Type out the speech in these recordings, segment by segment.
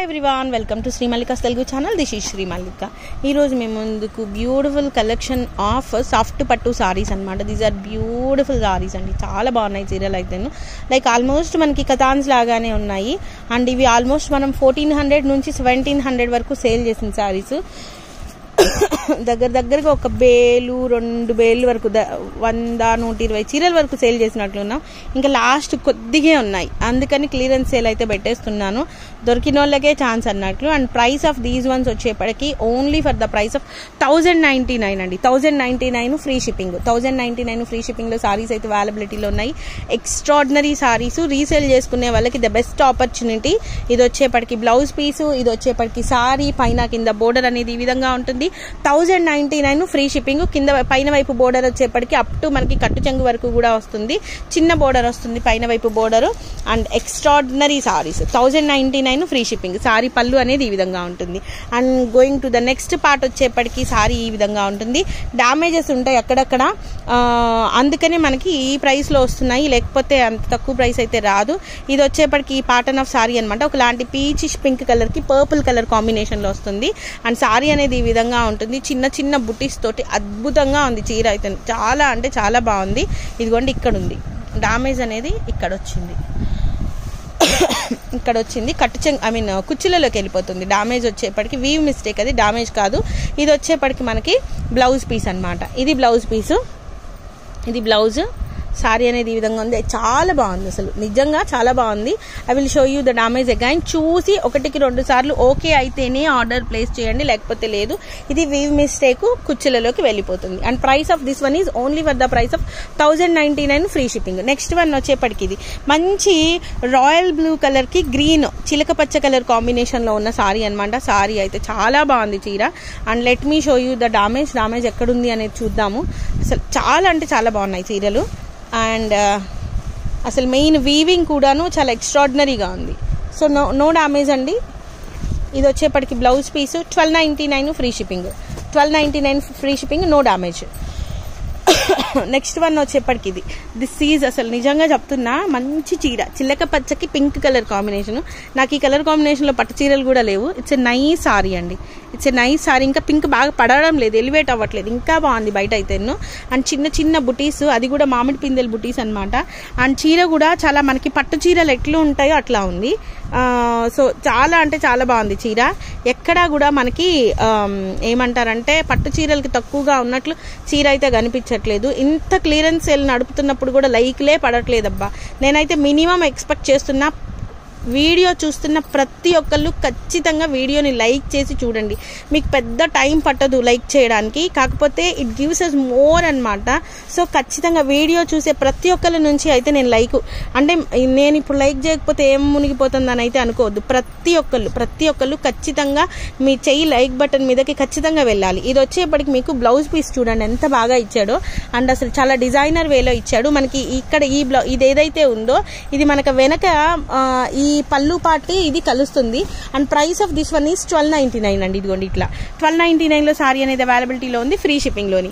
everyone welcome to Srimallika's Telugu channel this ఈ శ్రీమల్లిక ఈరోజు మేము ముందుకు బ్యూటిఫుల్ కలెక్షన్ ఆఫ్ సాఫ్ట్ పట్టు సారీస్ అనమాట దీస్ ఆర్ బ్యూటిఫుల్ సారీస్ అండి చాలా బాగున్నాయి చీరలు అయితే లైక్ ఆల్మోస్ట్ మనకి కథాన్స్ లాగానే ఉన్నాయి అండ్ ఇవి ఆల్మోస్ట్ మనం ఫోర్టీన్ హండ్రెడ్ నుంచి సెవెంటీన్ హండ్రెడ్ వరకు సేల్ చేసిన సారీస్ దగ్గర దగ్గరగా ఒక బేలు రెండు బేలు వరకు ద- వంద నూట ఇరవై చీరల వరకు సేల్ చేసినట్లున్నాం ఇంకా లాస్ట్ కొద్దిగే ఉన్నాయి అందుకని క్లియరెన్స్ సేల్ అయితే పెట్టేస్తున్నాను దొరికిన వాళ్ళకే ఛాన్స్ అన్నట్లు and price of these ones వచ్చేప్పటికి only for the price of thousand ninety nine అండి thousand ninety nine free shipping thousand ninety nine free షిప్పింగ్లో సారీస్ అయితే అవైలబిలిటీలో ఉన్నాయి ఎక్స్ట్రాడినరీ సారీస్ రీసేల్ చేసుకునే వాళ్ళకి ద బెస్ట్ ఆపర్చునిటీ ఇది వచ్చేప్పటికి బ్లౌజ్ పీసు ఇది వచ్చేప్పటికి సారీ పైన కింద బోర్డర్ అనేది ఈ విధంగా ఉంటుంది thousand ninety nine free shipping కింద పైన వైపు బోర్డర్ వచ్చేప్పటికి అప్ టు మనకి కట్టు చెంగు వరకు కూడా వస్తుంది చిన్న బోర్డర్ వస్తుంది పైన వైపు border and extraordinary sarees thousand ninety nine free shipping saree పళ్ళు అనేది ఈ విధంగా ఉంటుంది and going to the next part వచ్చేప్పటికి సారీ ఈ విధంగా ఉంటుంది డ్యామేజెస్ ఉంటాయి అక్కడక్కడ ఆ, అందుకనే మనకి ఈ ప్రైస్ లో వస్తున్నాయి లేకపోతే అంత తక్కువ ప్రైస్ అయితే రాదు ఇది వచ్చేప్పటికి ఈ పాటర్న్ ఆఫ్ సారీ అనమాట ఒకలాంటి పీచిష్ పింక్ కలర్ కి పర్పుల్ కలర్ కాంబినేషన్ లో వస్తుంది అండ్ సారీ అనేది ఈ విధంగా ఉంటుంది చిన్న చిన్న బుటీస్ తోటి అద్భుతంగా ఉంది చీర అయితే చాలా అంటే చాలా బాగుంది ఇదిగోండి ఇక్కడ ఉంది డామేజ్ అనేది ఇక్కడ వచ్చింది ఇక్కడ వచ్చింది కట్టు చెంగ్ ఐ మీన్ కుర్చీలలోకి వెళ్ళిపోతుంది డామేజ్ వచ్చేప్పటికి వీవ్ మిస్టేక్ అది డామేజ్ కాదు ఇది వచ్చేప్పటికి మనకి బ్లౌజ్ పీస్ అన్నమాట ఇది బ్లౌజ్ పీసు ఇది బ్లౌజ్ సారీ అనేది ఈ విధంగా ఉంది చాలా బాగుంది అసలు నిజంగా చాలా బాగుంది I will show you the damage again చూసి ఒకటికి రెండు సార్లు ఓకే అయితేనే ఆర్డర్ ప్లేస్ చేయండి లేకపోతే లేదు ఇది వీవ్ మిస్టేక్ కుర్చీలలోకి వెళ్ళిపోతుంది and price of this one is only for the price of thousand ninety nine free shipping next one వచ్చేప్పటికి ఇది మంచి రాయల్ బ్లూ కలర్ కి గ్రీన్ చిలక పచ్చ కలర్ కాంబినేషన్ లో ఉన్న సారీ అన్నమాట సారీ అయితే చాలా బాగుంది చీర and let me show you the damage damage ఎక్కడుంది అనేది చూద్దాము అసలు చాలా అంటే చాలా బాగున్నాయి చీరలు అండ్ అసలు మెయిన్ వీవింగ్ కూడాను చాలా ఎక్స్ట్రాడినరీగా ఉంది సో నో నో డామేజ్ అండి ఇది వచ్చేప్పటికి blouse piece twelve ninety nine free shipping twelve ninety nine free shipping no damage next one వచ్చేప్పటికి ఇది దిస్ ఈజ్ అసలు నిజంగా చెప్తున్నా మంచి చీర చిల్లక పచ్చకి పింక్ కలర్ కాంబినేషన్ నాకు ఈ కలర్ కాంబినేషన్లో పట్టు చీరలు కూడా లేవు ఇట్స్ ఎ నైస్ సారీ అండి ఇట్స్ ఎ నైస్ సారీ ఇంకా పింక్ బాగా పడడం లేదు ఎలివేట్ అవ్వట్లేదు ఇంకా బాగుంది బయట అయితే అండ్ చిన్న చిన్న బుటీస్ అది కూడా మామిడి పిందెల బుటీస్ అన్నమాట అండ్ చీర కూడా చాలా మనకి పట్టు చీరలు ఎట్లు ఉంటాయో అట్లా ఉంది సో చాలా అంటే చాలా బాగుంది చీర ఎక్కడా కూడా మనకి ఆమ్, ఏమంటారంటే పట్టు చీరలకి తక్కువగా ఉన్నట్లు చీర అయితే కనిపించట్లేదు ఇంత క్లియరెన్స్ సేల్ నడుపుతున్నప్పుడు కూడా లైక్లే పడట్లేదబ్బా నేనైతే మినిమం ఎక్స్పెక్ట్ చేస్తున్నా వీడియో చూస్తున్న ప్రతి ఒక్కళ్ళు ఖచ్చితంగా వీడియోని లైక్ చేసి చూడండి మీకు పెద్ద టైం పట్టదు లైక్ చేయడానికి కాకపోతే ఇట్ గివ్స్ అస్ మోర్ అన్నమాట సో ఖచ్చితంగా వీడియో చూసే ప్రతి ఒక్కళ్ళ నుంచి అయితే నేను లైక్ అంటే నేను ఇప్పుడు లైక్ చేయకపోతే ఏం మునిగిపోతుందని అయితే అనుకోవద్దు ప్రతి ఒక్కళ్ళు ప్రతి ఒక్కళ్ళు ఖచ్చితంగా మీ చెయ్యి లైక్ బటన్ మీదకి ఖచ్చితంగా వెళ్ళాలి ఇది వచ్చేప్పటికి మీకు బ్లౌజ్ పీస్ చూడండి ఎంత బాగా ఇచ్చాడో అండ్ అసలు చాలా డిజైనర్ వేలో ఇచ్చాడు మనకి ఇక్కడ ఈ బ్లౌ ఇది ఏదైతే ఉందో ఇది మనకు వెనక ఆ, ఈ పళ్ళు పాటి ఇది కలుస్తుంది and price of this one is twelve ninety nine అండి ఇదిగోండి ఇట్లా ట్వెల్వ్ నైన్టీ నైన్లో సారీ అనేది అవైలబిలిటీలో ఉంది ఫ్రీ షిప్పింగ్లోని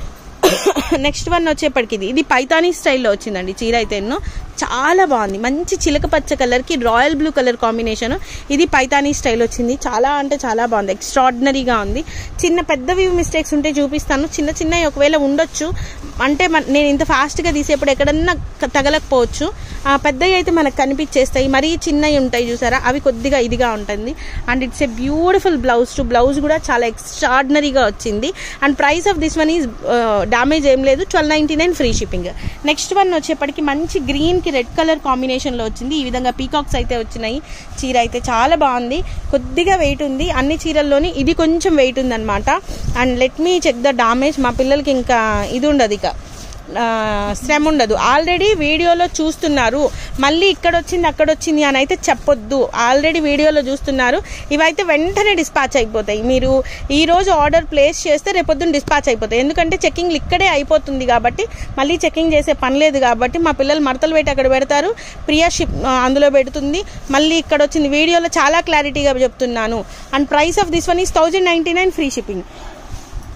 నెక్స్ట్ వన్ వచ్చేప్పటికి ఇది ఇది పైతానీ స్టైల్లో వచ్చిందండి చీర అయితే ఎన్నో చాలా బాగుంది మంచి చిలక పచ్చ కలర్కి రాయల్ బ్లూ కలర్ కాంబినేషన్ ఇది పైతానీ స్టైల్ వచ్చింది చాలా అంటే చాలా బాగుంది ఎక్స్ట్రాడినరీగా ఉంది చిన్న పెద్దవి మిస్టేక్స్ ఉంటే చూపిస్తాను చిన్న చిన్నవి ఒకవేళ ఉండొచ్చు అంటే మన- నేను ఇంత ఫాస్ట్గా తీసేప్పుడు ఎక్కడన్నా క- తగలకపోవచ్చు ఆ పెద్దవి అయితే మనకు కనిపించేస్తాయి మరీ చిన్నవి ఉంటాయి చూసారా అవి కొద్దిగా ఇదిగా ఉంటుంది and it's a beautiful blouse to blouse కూడా చాలా ఎక్స్ట్రాడినరీగా వచ్చింది and price of this one is damage ఏం లేదు twelve ninety nine free shipping next one వచ్చేప్పటికి మంచి గ్రీన్ కి రెడ్ కలర్ కాంబినేషన్ లో వచ్చింది ఈ విధంగా పీకాక్స్ అయితే వచ్చినాయి చీర అయితే చాలా బాగుంది కొద్దిగా వెయిట్ ఉంది అన్ని చీరల్లోని ఇది కొంచెం వెయిట్ ఉంది అనమాట and let me check the damage మా పిల్లలకి ఇంకా ఇది ఉండదు ఇక ఆ, శ్రమ ఉండదు ఆల్రెడీ వీడియోలో చూస్తున్నారు మళ్ళీ ఇక్కడ వచ్చింది అక్కడ వచ్చింది అని అయితే చెప్పొద్దు ఆల్రెడీ వీడియోలో చూస్తున్నారు ఇవైతే వెంటనే డిస్పాచ్ అయిపోతాయి మీరు ఈ రోజు ఆర్డర్ ప్లేస్ చేస్తే రేపొద్దున డిస్పాచ్ అయిపోతాయి ఎందుకంటే చెకింగ్ ఇక్కడే అయిపోతుంది కాబట్టి మళ్ళీ చెకింగ్ చేసే పని లేదు కాబట్టి మా పిల్లలు మడతలు పెట్టి అక్కడ పెడతారు ప్రియా షిప్ ఆ, అందులో పెడుతుంది మళ్ళీ ఇక్కడ వచ్చింది వీడియోలో చాలా క్లారిటీగా చెప్తున్నాను and price of this one is thousand ninety nine free shipping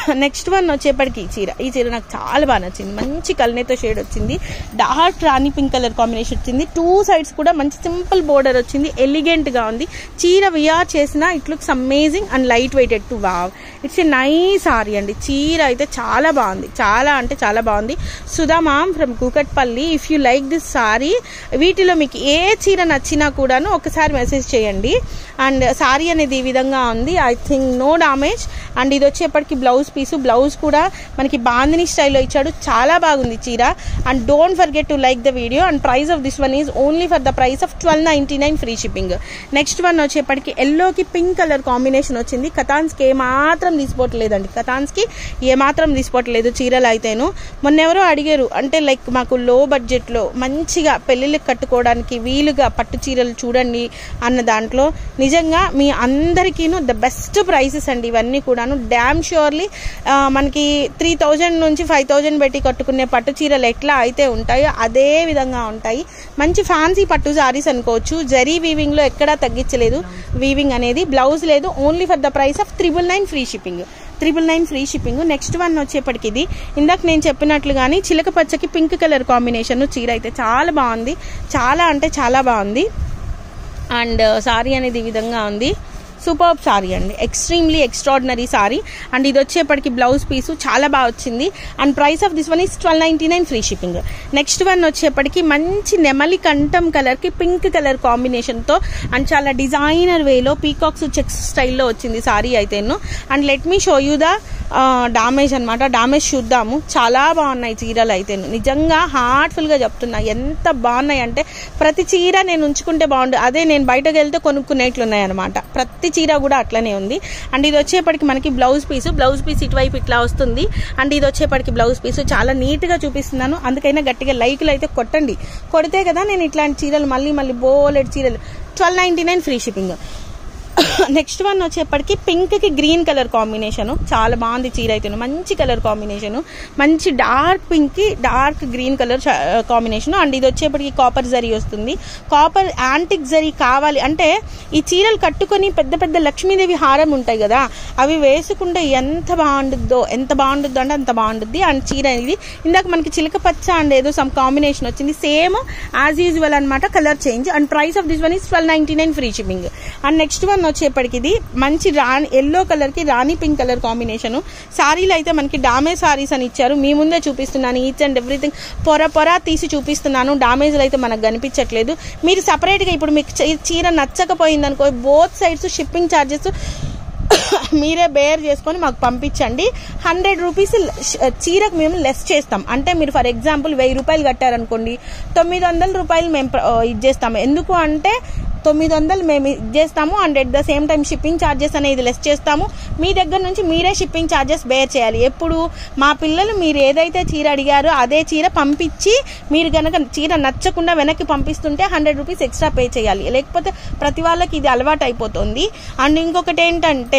next one వచ్చేప్పటికి ఈ చీర ఈ చీర నాకు చాలా బాగా నచ్చింది మంచి కల్నేతో షేడ్ వచ్చింది డార్క్ రాణి పింక్ కలర్ కాంబినేషన్ వచ్చింది టూ సైడ్స్ కూడా మంచి సింపుల్ బోర్డర్ వచ్చింది ఎలిగెంట్ గా ఉంది చీర విఆర్ చేసిన it looks amazing and light weighted too wow it's a nice saree అండి చీర అయితే చాలా బాగుంది చాలా అంటే చాలా బాగుంది Sudha mam from Kukatpally if you like this saree వీటిలో మీకు ఏ చీర నచ్చినా కూడాను ఒకసారి మెసేజ్ చేయండి అండ్ సారీ అనేది ఈ విధంగా ఉంది I think no damage and ఇది వచ్చేప్పటికి బ్లౌజ్ పీసు బ్లౌజ్ కూడా మనకి బాందిని స్టైల్లో ఇచ్చాడు చాలా బాగుంది చీర and don't forget to like the video and price of this one is only for the price of twelve ninety nine free shipping next one వచ్చేప్పటికి ఎల్లోకి పింక్ కలర్ కాంబినేషన్ వచ్చింది కథాన్స్కి ఏ మాత్రం తీసుకోవట్లేదండి కథాన్స్కి ఏ మాత్రం తీసుకోవట్లేదు చీరలు అయితేను మొన్న ఎవరో అడిగారు అంటే లైక్ మాకు లో బడ్జెట్లో మంచిగా పెళ్ళిళ్ళకి కట్టుకోవడానికి వీలుగా పట్టు చీరలు చూడండి అన్న దాంట్లో నిజంగా మీ అందరికీను ద బెస్ట్ ప్రైసెస్ అండి ఇవన్నీ కూడాను డ్యామ్ ష్యూర్లీ మనకి త్రీ థౌజండ్ నుంచి ఫైవ్ థౌజండ్ పెట్టి కట్టుకునే పట్టు చీరలు ఎట్లా అయితే ఉంటాయో అదే విధంగా ఉంటాయి మంచి ఫ్యాన్సీ పట్టు సారీస్ అనుకోవచ్చు జరీ వీవింగ్లో ఎక్కడా తగ్గించలేదు వీవింగ్ అనేది బ్లౌజ్ లేదు only for the price of triple nine free shipping triple nine free shipping next one వచ్చేప్పటికి ఇది ఇందాక నేను చెప్పినట్లుగాని చిలక పచ్చకి పింక్ కలర్ కాంబినేషన్ చీర అయితే చాలా బాగుంది చాలా అంటే చాలా బాగుంది అండ్ సారీ అనేది ఈ విధంగా ఉంది సూపర్ సారీ అండి ఎక్స్ట్రీమ్లీ ఎక్స్ట్రాడినరీ సారీ అండ్ ఇది వచ్చేప్పటికి బ్లౌజ్ పీసు చాలా బాగా వచ్చింది and price of this one is twelve ninety nine free shipping next one వచ్చేప్పటికి మంచి నెమలి కంఠం కలర్కి పింక్ కలర్ కాంబినేషన్తో అండ్ చాలా డిజైనర్ వేలో పీకాక్స్ చెక్స్ స్టైల్లో వచ్చింది సారీ అయితేను and let me show you the damage అనమాట డామేజ్ చూద్దాము చాలా బాగున్నాయి చీరలు అయితే నిజంగా హార్ట్ఫుల్గా చెప్తున్నా ఎంత బాగున్నాయి అంటే ప్రతి చీర నేను ఉంచుకుంటే బాగుండు అదే నేను బయటకు వెళ్తే కొనుక్కునేట్లు ఉన్నాయి అనమాట ప్రతి చీర కూడా అట్లనే ఉంది అండ్ ఇది వచ్చేప్పటికి మనకి బ్లౌజ్ పీసు బ్లౌజ్ పీస్ ఇటువైపు ఇట్లా వస్తుంది అండ్ ఇది వచ్చేప్పటికి బ్లౌజ్ పీసు చాలా నీట్గా చూపిస్తున్నాను అందుకైనా గట్టిగా లైకులు అయితే కొట్టండి కొడితే కదా నేను ఇట్లాంటి చీరలు మళ్ళీ మళ్ళీ బోలెడ్ చీరలు twelve ninety nine free shipping next one వచ్చేప్పటికి పింక్ కి గ్రీన్ కలర్ కాంబినేషన్ చాలా బాగుంది చీర అయితే మంచి కలర్ కాంబినేషన్ మంచి డార్క్ పింక్ కి dark green colour combination and ఇది వచ్చేప్పటికి కాపర్ జరీ వస్తుంది కాపర్ యాంటిక్ జరీ కావాలి అంటే ఈ చీరలు కట్టుకొని పెద్ద పెద్ద లక్ష్మీదేవి హారం ఉంటాయి కదా అవి వేసుకుంటే ఎంత బాగుంటుందో ఎంత బాగుంటుందో అంటే అంత బాగుంటుంది అండ్ చీర అనేది ఇందాక మనకి చిలక పచ్చ అండ్ ఏదో సమ్ కాంబినేషన్ వచ్చింది సేమ్ యాజ్ యూజువల్ అనమాట colour change and price of this one is twelve ninety nine free shipping and next one వచ్చేప్పటికి ఇది మంచి రాణి ఎల్లో కలర్ కి రాణి పింక్ కలర్ కాంబినేషన్ సారీలు అయితే మనకి డామేజ్ సారీస్ అని ఇచ్చారు మీ ముందే చూపిస్తున్నాను ఈచ్ అండ్ ఎవ్రీథింగ్ పొర పొర తీసి చూపిస్తున్నాను డామేజ్లు అయితే మనకు కనిపించట్లేదు మీరు సపరేట్గా ఇప్పుడు మీకు చీ- చీర నచ్చకపోయింది అనుకో బోత్ సైడ్స్ షిప్పింగ్ ఛార్జెస్ మీరే బేర్ చేసుకొని మాకు పంపించండి హండ్రెడ్ రూపీస్ చీరకు మేము లెస్ చేస్తాం అంటే మీరు ఫర్ ఎగ్జాంపుల్ వెయ్యి రూపాయలు కట్టారనుకోండి తొమ్మిది వందల రూపాయలు మేము ప్ర- ఇది చేస్తాము ఎందుకు అంటే తొమ్మిది వందలు మేము ఇది చేస్తాము and at the same time shipping charges అనేది లెస్ చేస్తాము మీ దగ్గర నుంచి మీరే షిప్పింగ్ ఛార్జెస్ బేర్ చేయాలి ఎప్పుడు మా పిల్లలు మీరు ఏదైతే చీర అడిగారో అదే చీర పంపించి మీరు గనక చీర నచ్చకుండా వెనక్కి పంపిస్తుంటే హండ్రెడ్ రూపీస్ ఎక్స్ట్రా పే చేయాలి లేకపోతే ప్రతి వాళ్ళకి ఇది అలవాటు అయిపోతుంది అండ్ ఇంకొకటి ఏంటంటే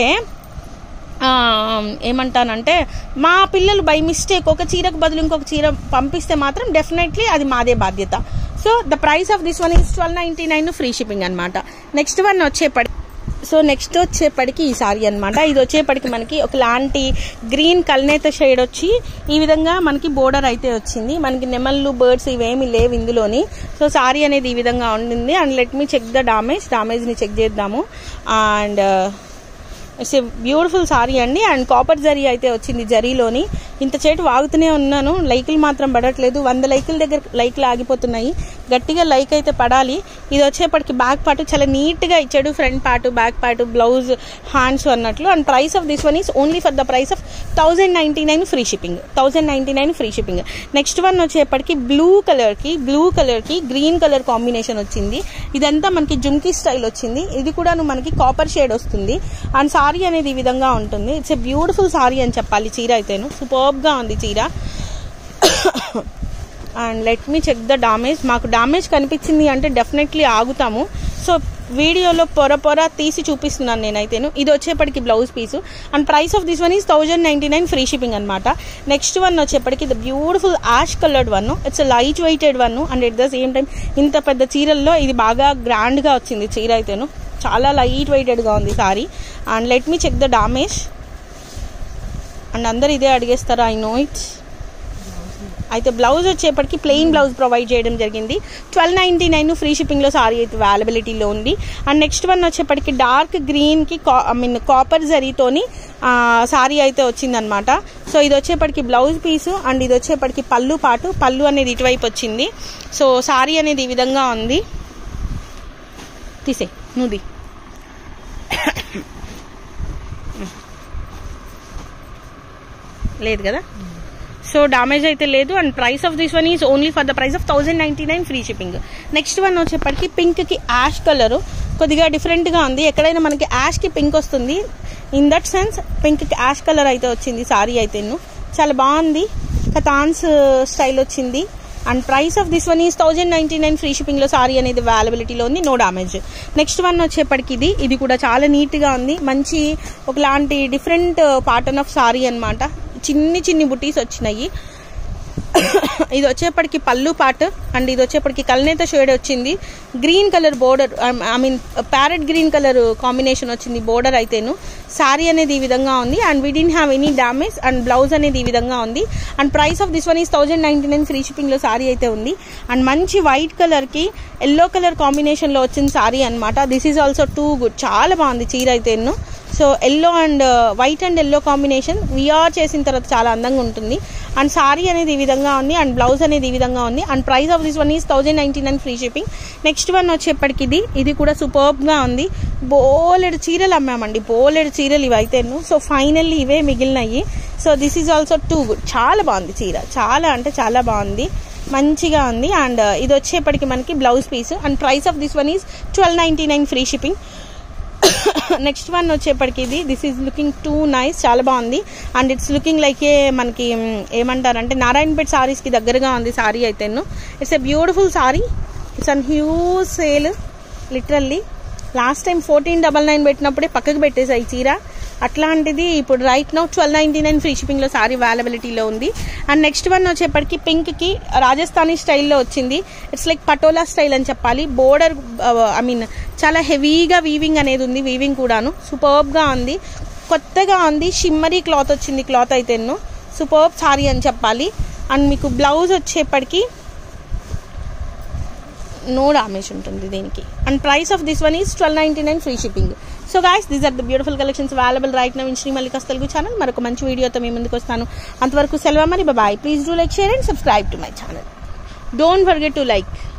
ఆ, ఏమంటానంటే మా పిల్లలు బై మిస్టేక్ ఒక చీరకు బదులు ఇంకొక చీర పంపిస్తే మాత్రం డెఫినెట్లీ అది మాదే బాధ్యత so the price of this one is twelve ninety nine free shipping అనమాట నెక్స్ట్ వన్ వచ్చేపటి సో నెక్స్ట్ వచ్చేప్పటికి ఈ సారీ అనమాట ఇది వచ్చేప్పటికి మనకి ఒకలాంటి గ్రీన్ కల్నేత షేడ్ వచ్చి ఈ విధంగా మనకి బోర్డర్ అయితే వచ్చింది మనకి నెమళ్ళు బర్డ్స్ ఇవేమి లేవు ఇందులోని సో సారీ అనేది ఈ విధంగా ఉండింది and let me check the damage డామేజ్ని చెక్ చేద్దాము and it's a beautiful sari అండి అండ్ కాపర్ జరీ అయితే వచ్చింది జరీలోని ఇంత చేటు వాగుతూనే ఉన్నాను లైకులు మాత్రం పడట్లేదు వంద లైకుల దగ్గర లైకులు ఆగిపోతున్నాయి గట్టిగా లైక్ అయితే పడాలి ఇది వచ్చేప్పటికి బ్యాక్ పార్ట్ చాలా నీట్గా ఇచ్చాడు front part back part blouse hands అన్నట్లు and price of this one is only for the price of thousand ninety nine free shipping thousand ninety nine free shipping next one వచ్చేప్పటికి blue కలర్కి blue కలర్కి green colour combination వచ్చింది ఇదంతా మనకి jhumki style వచ్చింది ఇది కూడా మనకి కాపర్ షేడ్ వస్తుంది అండ్ సారీ అనేది ఈ విధంగా ఉంటుంది ఇట్స్ ఎ బ్యూటిఫుల్ సారీ అని చెప్పాలి చీర అయితేను సూపర్గా ఉంది చీర and let me check the damage మాకు డామేజ్ కనిపించింది అంటే డెఫినెట్లీ ఆగుతాము సో వీడియోలో పొర పొర తీసి చూపిస్తున్నాను నేనైతేను ఇది వచ్చేప్పటికి blouse piece and price of this one is thousand ninety nine free shipping అనమాట నెక్స్ట్ వన్ వచ్చేప్పటికి the beautiful ash coloured one it's light weighted one and at the same time ఇంత పెద్ద చీరల్లో ఇది బాగా గ్రాండ్గా వచ్చింది చీర అయితేను చాలా లైట్ వెయిటెడ్గా ఉంది sari and let me check the damage and అందరు ఇదే అడిగేస్తారు ఐ నో ఇట్స్ అయితే బ్లౌజ్ వచ్చేప్పటికి ప్లెయిన్ బ్లౌజ్ ప్రొవైడ్ చేయడం జరిగింది ట్వెల్వ్ నైంటీ నైన్ ఫ్రీ షిప్పింగ్లో సారీ అయితే అవైలబిలిటీలో ఉంది అండ్ నెక్స్ట్ వన్ వచ్చేప్పటికి డార్క్ గ్రీన్కి కా ఐ మీన్ కాపర్ జరీతోని సారీ అయితే వచ్చిందనమాట సో ఇది వచ్చేప్పటికి బ్లౌజ్ పీసు అండ్ ఇది వచ్చేప్పటికి పళ్ళు పాటు పళ్ళు అనేది ఇటువైపు వచ్చింది సో సారీ అనేది ఈ విధంగా ఉంది తీసే నువ్వు లేదు కదా సో డామేజ్ అయితే లేదు and price of this one is only for the price of thousand ninety nine free shipping next one వచ్చేప్పటికి పింక్కి యాష్ కలర్ కొద్దిగా డిఫరెంట్గా ఉంది ఎక్కడైనా మనకి యాష్కి పింక్ వస్తుంది ఇన్ దట్ సెన్స్ పింక్కి యాష్ కలర్ అయితే వచ్చింది సారీ అయితే చాలా బాగుంది కతాన్స్ స్టైల్ వచ్చింది and price of this one is thousand ninety nine free షిప్పింగ్లో సారీ అనేది అవైలబిలిటీలో ఉంది నో డామేజ్ నెక్స్ట్ వన్ వచ్చేప్పటికి ఇది ఇది కూడా చాలా నీట్గా ఉంది మంచి ఒకలాంటి డిఫరెంట్ పాటర్న్ ఆఫ్ సారీ అనమాట చిన్ని చిన్ని బుటీస్ వచ్చినాయి ఇది వచ్చేప్పటికి పళ్ళు పాట్ అండ్ ఇది వచ్చేప్పటికి కల్నేత షేడ్ వచ్చింది green colour border I mean parrot green colour combination వచ్చింది బోర్డర్ అయితేను శారీ అనేది ఈ విధంగా ఉంది and we didn't have any damage and blouse అనేది ఈ విధంగా ఉంది and price of this one is thousand ninety nine free షిప్పింగ్లో సారీ అయితే ఉంది అండ్ మంచి వైట్ కలర్కి ఎల్లో కలర్ కాంబినేషన్లో వచ్చిన సారీ అనమాట this is also too good చాలా బాగుంది చీర అయితే so yellow and white and yellow combination విఆర్ చేసిన తర్వాత చాలా అందంగా ఉంటుంది అండ్ సారీ అనేది ఈ విధంగా ఉంది అండ్ బ్లౌజ్ అనేది ఈ విధంగా ఉంది and price of this one is thousand ninety nine free shipping next one వచ్చేప్పటికి ఇది ఇది కూడా సూపర్బ్గా ఉంది బోలెడు చీరలు అమ్మామండి బోలెడు చీరలు ఇవి అయితేను సో ఫైనల్లీ ఇవే మిగిలినాయి so this is also too good చాలా బాగుంది చీర చాలా అంటే చాలా బాగుంది మంచిగా ఉంది అండ్ ఇది వచ్చేప్పటికి మనకి blouse piece and price of this one is twelve ninety nine free shipping next one వచ్చేప్పటికి ఇది this is looking too nice చాలా బాగుంది and it's looking like a మనకి ఏమంటారంటే నారాయణపేట సారీస్కి దగ్గరగా ఉంది సారీ అయితేను it's a beautiful sari it's an huge sale literally last time fourteen double nine పెట్టినప్పుడే పక్కకు పెట్టేసాయి ఈ చీర అట్లాంటిది ఇప్పుడు right now twelve ninety nine free షిప్పింగ్లో సారీ అవైలబిలిటీలో ఉంది అండ్ నెక్స్ట్ వన్ వచ్చేప్పటికి పింక్కి రాజస్థానీ స్టైల్లో వచ్చింది ఇట్స్ లైక్ పటోలా స్టైల్ అని చెప్పాలి బోర్డర్ ఐ మీన్ చాలా హెవీగా వీవింగ్ అనేది ఉంది వీవింగ్ కూడాను సూపర్బ్గా ఉంది కొత్తగా ఉంది షిమ్మరీ క్లాత్ వచ్చింది క్లాత్ అయితే సూపర్బ్ సారీ అని చెప్పాలి అండ్ మీకు బ్లౌజ్ వచ్చేప్పటికి నో డామేజ్ ఉంటుంది దీనికి and price of this one is twelve ninety nine free shipping so guys these are the beautiful collections available right now in Sri Mallikas Telugu channel మరొక మంచి వీడియోతో మీ ముందుకు వస్తాను అంతవరకు సెలవు మరి bye please do like share and subscribe to my channel don't forget to like